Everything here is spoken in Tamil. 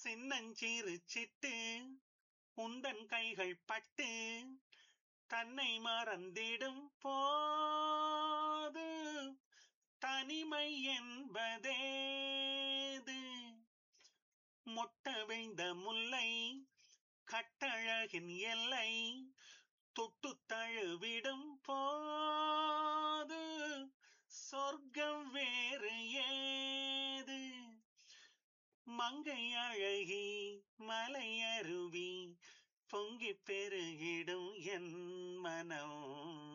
சின்னஞ்சிறு சிட்டு உந்தன் கைகள் பட்டு தன்னை மறந்திடும் போது தனிமை என்பதேது மொட்ட வைந்த முல்லை கட்டழகின் எல்லை தொட்டு தழுவிடும் போது சொர்க்கம் வேறு ஏது மங்கை அழகி மலையருவி பொங்கிப் பெருகிடும் என் மனம்